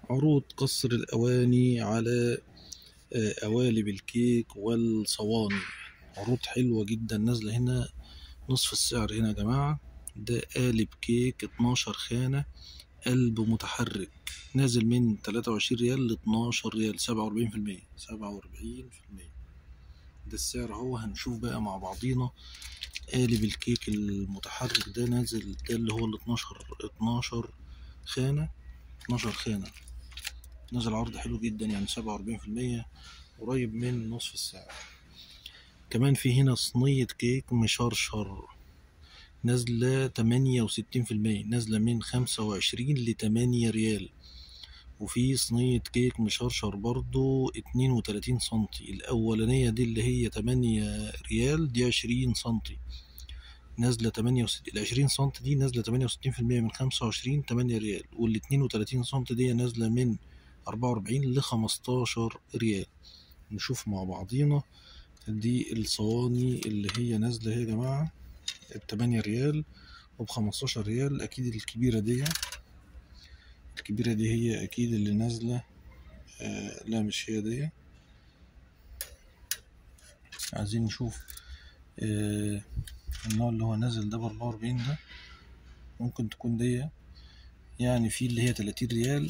عروض قصر الأواني على آه، قوالب الكيك والصواني عروض حلوة جدا نازلة هنا نصف السعر هنا يا جماعة ده قالب كيك اتناشر خانة قلب متحرك نازل من تلاتة وعشرين ريال لاتناشر ريال سبعة وأربعين في المية سبعة وأربعين في المية ده السعر اهو هنشوف بقى مع بعضينا قالب الكيك المتحرك ده نازل ده اللي هو الاتناشر اتناشر خانة اتناشر خانة نزل عرض حلو جدا يعني سبعة وأربعين في المية قريب من نصف السعر كمان في هنا صينية كيك مشرشر نازلة تمانية وستين في المية نازلة من خمسة وعشرين لتمانية ريال وفي صينية كيك مشرشر برضو اتنين وتلاتين سنتي الأولانية دي اللي هي تمانية ريال دي عشرين سنتي نازلة تمانية وستين العشرين سنتي دي نازلة تمانية وستين في المية من خمسة وعشرين تمانية ريال والاتنين وتلاتين سنتي دي نازلة من أربعة وأربعين لخمستاشر ريال نشوف مع بعضينا دي الصواني اللي هي نازلة اهي يا جماعة بتمانية ريال وبخمستاشر ريال أكيد الكبيرة دي الكبيرة دي هي أكيد اللي نازلة آه لا مش هي دي عايزين نشوف آه النوع اللي هو نازل ده بأربعة وأربعين ده ممكن تكون دي يعني في اللي هي تلاتين ريال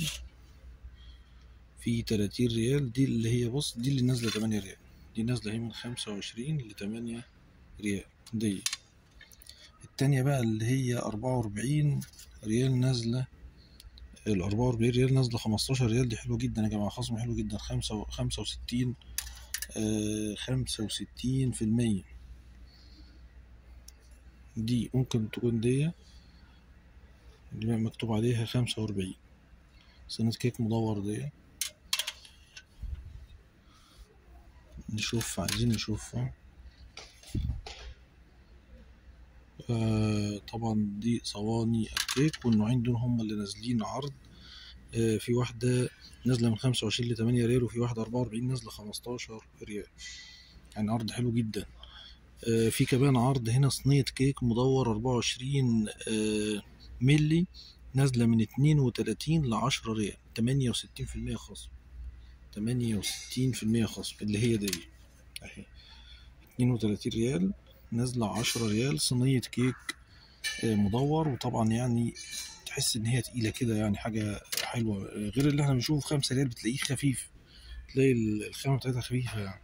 في تلاتين ريال دي اللي هي بص دي اللي نازلة تمانية ريال دي نازلة هي من خمسة وعشرين لتمانية ريال دي التانية بقى اللي هي أربعة وأربعين ريال نازلة الأربعة وأربعين ريال نازلة خمستاشر ريال دي حلوة جدا يا جماعة خصم حلو جدا خمسة خمسة وستين خمسة وستين في المية دي ممكن تكون دي اللي بقى مكتوب عليها خمسة وأربعين صينية كيك مدور دي نشوف عايزين نشوفها آه طبعا دي صواني الكيك والنوعين دول هما اللي نازلين عرض آه في واحدة نازلة من خمسة وعشرين لتمانية ريال وفي واحدة أربعة وأربعين نازلة خمستاشر ريال يعني عرض حلو جدا آه في كمان عرض هنا صينية كيك مدور أربعة وعشرين آه ملي نازلة من اتنين وتلاتين لعشرة ريال تمانية وستين في المية خصم تمانية وستين في المية خصم اللي هي دي أهي اتنين وتلاتين ريال نازلة عشرة ريال صينية كيك مدور وطبعا يعني تحس إن هي تقيلة كده يعني حاجة حلوة غير اللي احنا بنشوفه خمسة ريال بتلاقيه خفيف تلاقي الخامة بتاعتها خفيفة يعني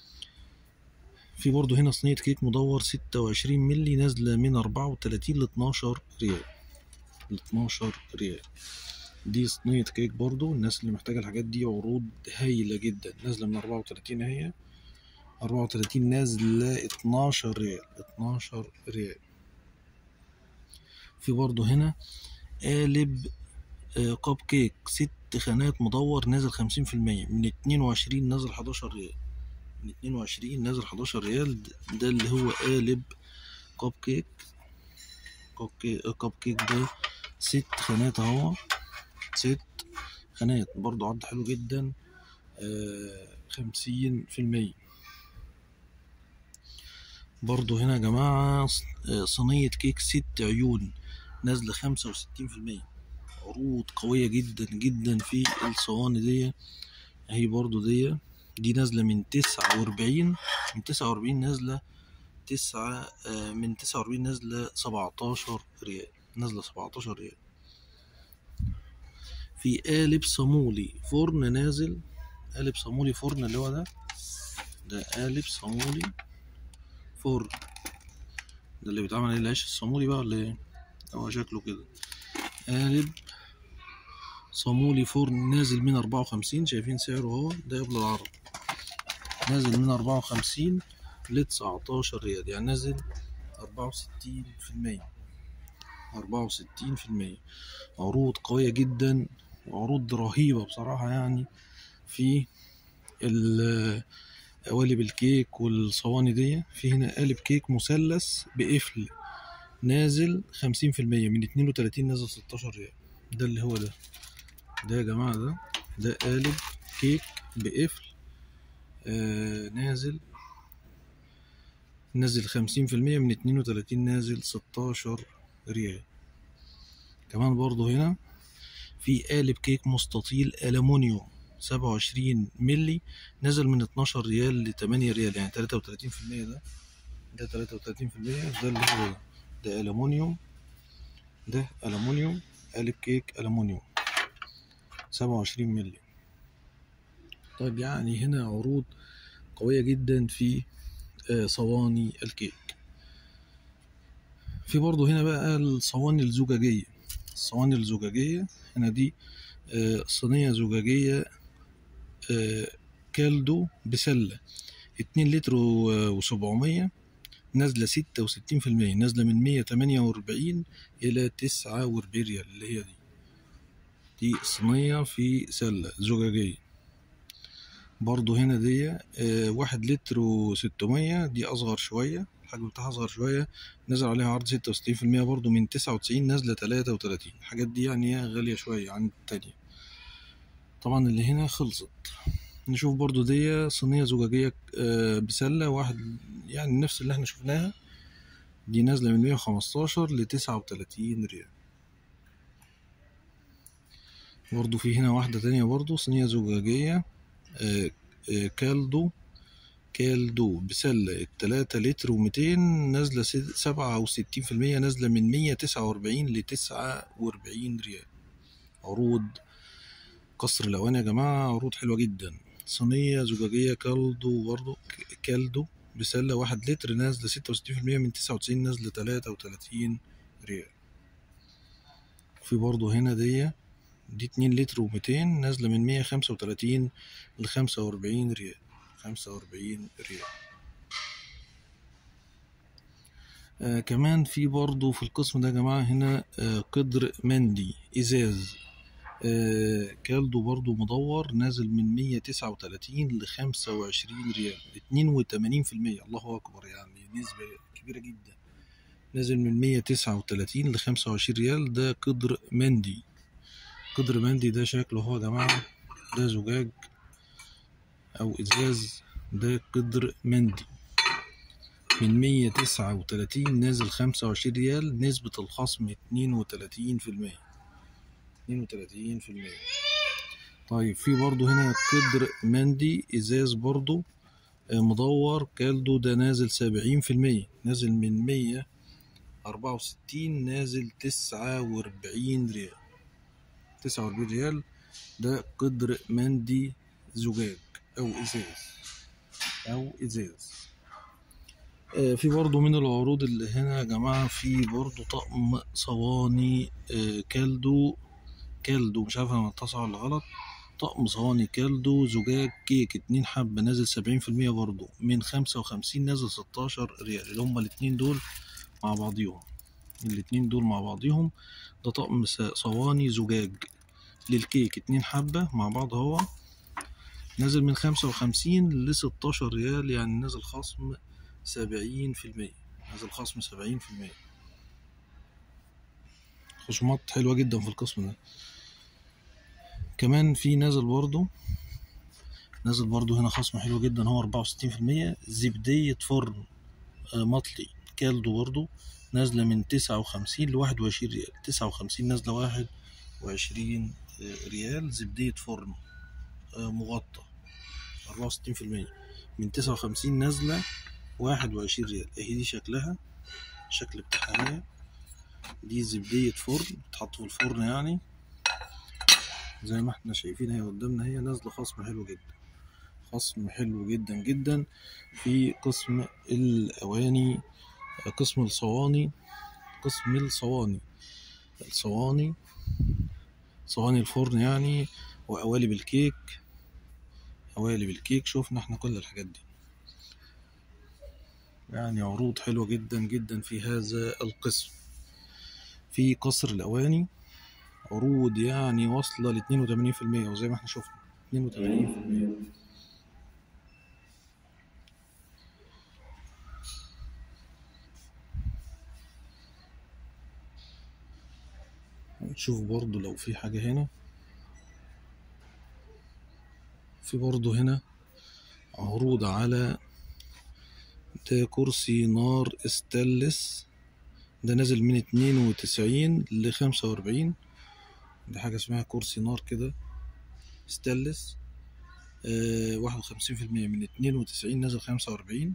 في برضه هنا صينية كيك مدور ستة وعشرين ملي نازلة من أربعة وتلاتين لاتناشر ريال لاتناشر ريال دي صينية كيك برضو الناس اللي محتاجة الحاجات دي عروض هايلة جدا نازلة من أربعة وتلاتين اهي أربعة وتلاتين نازلة اتناشر ريال اتناشر ريال في برضو هنا قالب آه كاب كيك ست خانات مدور نازل خمسين في المية من اتنين وعشرين نازل حداشر ريال من اتنين وعشرين نازل حداشر ريال ده اللي هو قالب كاب كيك كاب كيك, كاب كيك ده ست خانات اهو ست خانات برضو عرض حلو جدا خمسين في المية برضو هنا يا جماعة صينية كيك ست عيون نازلة خمسة وستين في المية عروض قوية جدا جدا في الصواني دي اهي برضو دي دي نازلة من تسعة وأربعين من تسعة وأربعين نازلة تسعة من تسعة وأربعين نازلة سبعتاشر ريال نازلة سبعتاشر ريال في قالب صامولي فرن نازل قالب صامولي فرن اللي هو ده ده قالب صامولي فرن ده اللي بيتعمل عليه العيش الصامولي بقى ولا ايه هو شكله كده قالب صامولي فرن نازل من أربعة وخمسين شايفين سعره اهو ده قبل العرض نازل من أربعة وخمسين لتسعتاشر ريال يعني نازل أربعة وستين في المية أربعة وستين في المية عروض قوية جدا وعروض رهيبة بصراحة يعني في قوالب الكيك والصواني دي في هنا قالب كيك مثلث بقفل نازل خمسين في المية من اتنين وتلاتين نازل ستاشر ريال ده اللي هو ده ده يا جماعة ده ده قالب كيك بقفل آه نازل نازل خمسين في المية من اتنين وتلاتين نازل ستاشر ريال كمان برضو هنا في قالب كيك مستطيل ألمونيوم سبعة وعشرين ملي نزل من اتناشر ريال لتمانية ريال يعني تلاتة وتلاتين في المية ده ده تلاتة وتلاتين في المية ده اللي هو ده ده ألمونيوم ده ألمونيوم قالب كيك ألمونيوم سبعة وعشرين ملي طيب يعني هنا عروض قوية جدا في آه، صواني الكيك في برضه هنا بقى الصواني الزجاجية الصواني الزجاجية هنا دي آه، صينية زجاجية آه، كالدو بسلة اتنين لتر وسبعمية نازلة ستة وستين في المية نازلة من مية تمانية وأربعين إلى تسعة وأربعين ريال اللي هي دي دي صينية في سلة زجاجية برضو هنا دي آه، واحد لتر وستمية دي أصغر شوية الحجم بتاعها أصغر شوية نزل عليها عرض ستة وستين في المية برضو من تسعة وتسعين نازلة تلاتة وتلاتين الحاجات دي يعني هي غالية شوية عن التانية طبعا اللي هنا خلصت نشوف برضو دي صينية زجاجية آه، بسلة واحد يعني نفس اللي احنا شفناها دي نازلة من مية وخمستاشر لتسعة وتلاتين ريال برضو في هنا واحدة تانية برضو صينية زجاجية آه، آه، كالدو كالدو بسلة التلاتة لتر وميتين نازلة ست- سبعة وستين في المية نازلة من مية تسعة وأربعين لتسعة وأربعين ريال عروض قصر الأوان يا جماعة عروض حلوة جدا صينية زجاجية كالدو برضو ك- كالدو بسلة واحد لتر نازلة ستة وستين في المية من تسعة وتسعين نازلة تلاتة وتلاتين ريال في برضو هنا دي دي اتنين لتر وميتين نازلة من مية خمسة وتلاتين لخمسة وأربعين ريال خمسة وأربعين ريال آه كمان في برضو في القسم ده يا جماعة هنا آه قدر مندي إزاز آه كالدو برضو مدور نازل من مية تسعة وتلاتين لخمسة وعشرين ريال اتنين وتمانين في المية الله أكبر يعني نسبة كبيرة جدا نازل من مية تسعة وتلاتين لخمسة وعشرين ريال ده قدر مندي قدر مندي ده شكله هو يا جماعة ده زجاج أو إزاز ده قدر مندي من مية تسعة وتلاتين نازل خمسة وعشرين ريال نسبة الخصم اتنين وتلاتين في المية اتنين وتلاتين في المية طيب في برضو هنا قدر مندي إزاز برضو آه، مدور كالدو ده نازل سبعين في المية نازل من مية أربعة وستين نازل تسعة وأربعين ريال تسعة وأربعين ريال ده قدر مندي زجاج أو إزاز أو إزاز آه، في برضو من العروض اللي هنا يا جماعة في برضو طقم صواني آه، كالدو كالدو مش عارف انا متصل ولا غلط طقم صواني كالدو زجاج كيك اتنين حبة نازل سبعين في المية برضو من خمسة وخمسين نازل ستاشر ريال اللي هما الاتنين دول مع بعضيهم الاتنين دول مع بعضيهم ده طقم س- صواني زجاج للكيك اتنين حبة مع بعض هو نازل من خمسة وخمسين لستاشر ريال يعني نازل خصم سبعين في المية نازل خصم سبعين في المية خصومات حلوة جدا في القسم ده كمان في نازل برضو نازل برضو هنا خصم حلو جدا هو أربعة وستين في المية زبدية فرن آه، مطلي كالدو برضو نازلة من تسعة وخمسين لواحد وعشرين ريال تسعة وخمسين نازلة واحد وعشرين آه، ريال زبدية فرن آه، مغطى أربعة وستين في المية من تسعة وخمسين نازلة واحد وعشرين ريال اهي دي شكلها الشكل بتاعها هي دي زبدية فرن بتحط في الفرن يعني زي ما احنا شايفين هي قدامنا هي نازلة خصم حلو جدا خصم حلو جدا جدا في قسم الأواني قسم الصواني قسم الصواني الصواني صواني الفرن يعني وقوالب الكيك قوالب الكيك شوفنا احنا كل الحاجات دي يعني عروض حلوة جدا جدا في هذا القسم في قصر الأواني عروض يعني واصلة لاتنين وتمانين في المية وزي ما احنا شفنا اتنين وتمانين في المية نشوف برضو لو في حاجة هنا في برضو هنا عروض على ده كرسي نار استانلس ده نازل من اتنين وتسعين لخمسة وأربعين دي حاجة اسمها كرسي نار كده ستانلس واحد وخمسين في المية من اتنين وتسعين نازل خمسة وأربعين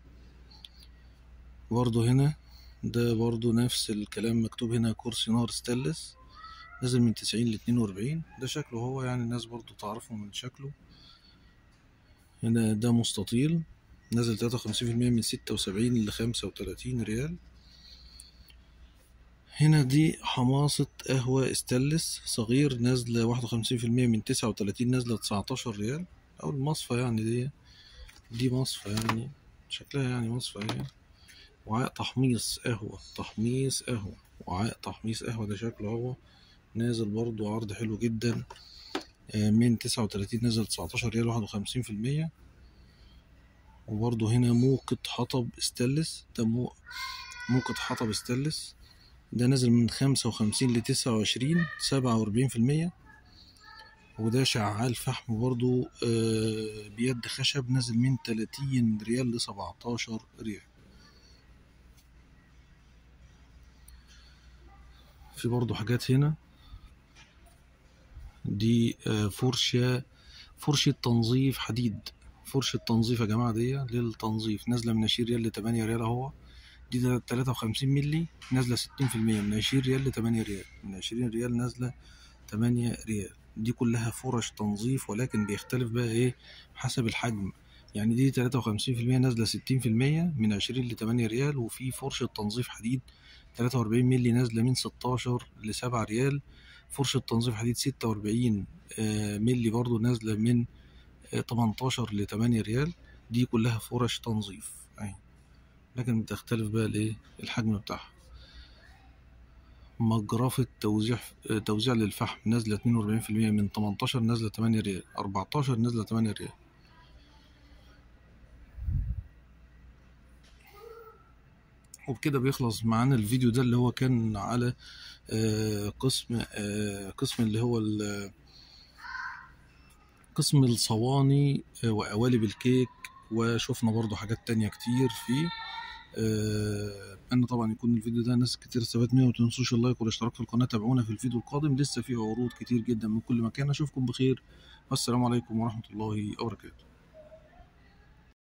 برضه هنا ده برضه نفس الكلام مكتوب هنا كرسي نار ستانلس نازل من تسعين لاتنين وأربعين ده شكله هو يعني الناس برضه تعرفه من شكله هنا ده مستطيل نازل تلاتة وخمسين في المية من ستة وسبعين لخمسة وتلاتين ريال هنا دي حماصة قهوة استانلس صغير نازلة واحد وخمسين في المية من تسعة وتلاتين نازلة تسعتاشر ريال أو المصفى يعني دي دي مصفى يعني شكلها يعني مصفى هي وعاء تحميص قهوة تحميص قهوة وعاء تحميص قهوة ده شكله هو نازل برضو عرض حلو جدا من تسعة وتلاتين نازل تسعتاشر ريال واحد وخمسين في المية وبرضو هنا موقد حطب استانلس ده مو موقد حطب استانلس ده نازل من خمسة وخمسين لتسعة وعشرين سبعة وأربعين في المية وده شعال فحم برضو بيد خشب نازل من تلاتين ريال لسبعتاشر ريال في برضو حاجات هنا دي فرشة فرشة تنظيف حديد فرشة تنظيف يا جماعة دي للتنظيف نازلة من عشرين ريال لتمانية ريال اهو دي تلاتة وخمسين ملي نازلة ستين في المية من عشرين ريال لتمانية ريال من عشرين ريال نازلة تمانية ريال دي كلها فرش تنظيف ولكن بيختلف بقى ايه حسب الحجم يعني دي تلاتة وخمسين في المية نازلة ستين في المية من عشرين لتمانية ريال وفي فرشة تنظيف حديد تلاتة وأربعين ملي نازلة من ستاشر لسبعة ريال فرشة تنظيف حديد ستة وأربعين ملي برضو نازلة من تمنتاشر لتمانية ريال دي كلها فرش تنظيف أهي لكن بتختلف بقى الايه الحجم بتاعها مجرفة توزيع توزيع للفحم نازلة اتنين وأربعين في المية من تمنتاشر نازلة تمانية ريال أربعتاشر نازلة تمانية ريال وبكده بيخلص معانا الفيديو ده اللي هو كان على قسم قسم اللي هو قسم الصواني وقوالب الكيك وشوفنا برضو حاجات تانية كتير فيه اتمنى طبعا يكون الفيديو ده ناس كتير استفادت منه ومتنسوش اللايك والاشتراك في القناه تابعونا في الفيديو القادم لسه فيه عروض كتير جدا من كل مكان اشوفكم بخير والسلام عليكم ورحمه الله وبركاته